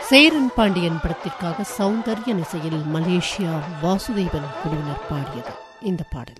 சேரன் பாண்டியன் படத்திற்காக சௌந்தர்ய இசையில் மலேசியா வாசுதேவன் குழுவினர் பாடியது இந்த பாடல்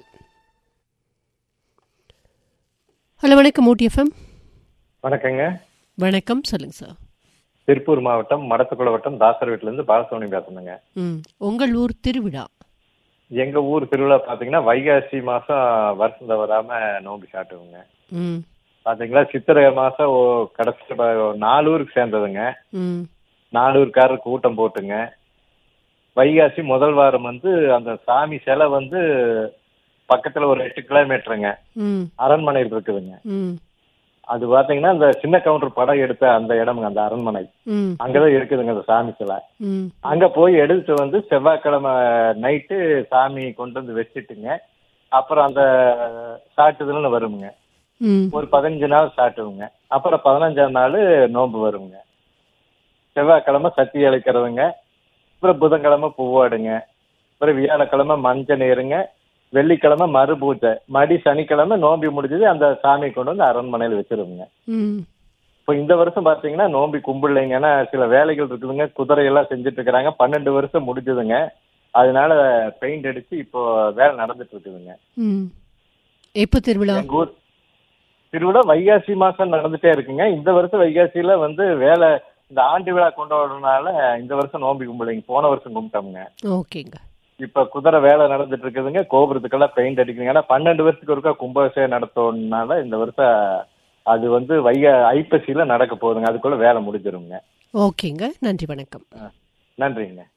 ஹலோ வணக்கம் ஊட்டி எஃப்எம் வணக்கங்க வணக்கம் சொல்லுங்க சார் திருப்பூர் மாவட்டம் மடத்துக்குள வட்டம் தாசர் வீட்டுல இருந்து பாலசுவனி பேசுறேங்க ம் உங்கள் ஊர் திருவிழா எங்க ஊர் திருவிழா பாத்தீங்கன்னா வைகாசி மாசம் வருஷம் வராம நோம்பு சாட்டுவோங்க ம் பாத்தீங்களா சித்திரை மாசம் ஓ- கடைசி ப- ஒரு நாலு ஊருக்கு சேர்ந்ததுங்க ம் நாலு ஊருக்காரர் கூட்டம் போட்டுங்க வைகாசி முதல் வாரம் வந்து அந்த சாமி சிலை வந்து பக்கத்துல ஒரு எட்டு கிலோமீட்டருங்க ம் அரண்மனையில் இருக்குதுங்க ம் அது பாத்தீங்கன்னா அந்த சின்ன கவுண்டர் படம் எடுத்த அந்த இடம்ங்க அந்த அரண்மனை ம் அங்கதான் இருக்குதுங்க அந்த சாமி சிலை ம் அங்க போய் எடுத்துட்டு வந்து செவ்வாய்க்கிழமை நைட்டு சாமி கொண்டு வந்து வச்சுட்டுங்க அப்புறம் அந்த சாட்டுதல்னு வருமுங்க ம் ஒரு பதினஞ்சு நாள் சாட்டுவோங்க அப்புறம் பதினஞ்சாம் நாள் நோன்பு வருங்க செவ்வாய்க்கிழமை சத்தி அழைக்கிறதுங்க அப்புறம் புதன்கிழமை பூவாடுங்க அப்புறம் வியாழக்கிழமை மஞ்சள் நீருங்க வெள்ளிக்கிழமை மறு பூஜை மடி சனிக்கிழமை நோம்பி முடிஞ்சது அந்த சாமி கொண்டு வந்து அரண்மனையில் வச்சிருவோங்க ம் இப்போ இந்த வருஷம் பாத்தீங்கன்னா நோம்பி கும்பிடலைங்க ஏன்னா சில வேலைகள் இருக்குதுங்க குதிரை எல்லாம் செஞ்சுட்டு இருக்கிறாங்க பன்னெண்டு வருஷம் முடிஞ்சதுங்க அதனால பெயிண்ட் அடிச்சு இப்போ வேலை நடந்துட்டு இருக்குதுங்க ம் எப்போ திருவிழா எங்க ஊர் திருவிழா வைகாசி மாசம் நடந்துட்டே இருக்குங்க இந்த வருஷம் வைகாசியில வந்து வேலை இந்த ஆண்டு விழா கொண்டாடுறதுனால இந்த வருஷம் நோம்பி கும்பிடலைங்க போன வருஷம் கும்பிட்டோம்ங்க ஓகேங்க இப்ப குதிரை வேலை நடந்துட்டு இருக்குதுங்க கோபுரத்துக்கெல்லாம் பெயிண்ட் அடிக்கணுங்க ஏன்னா பன்னெண்டு வருஷத்துக்கு ஒருக்கா கும்பாபிஷேகம் நடத்தணும்னால இந்த வருஷம் அது வந்து வைக ஐப்பசியில நடக்க போகுதுங்க அதுக்குள்ள வேலை முடிஞ்சிருங்க ஓகேங்க நன்றி வணக்கம் நன்றிங்க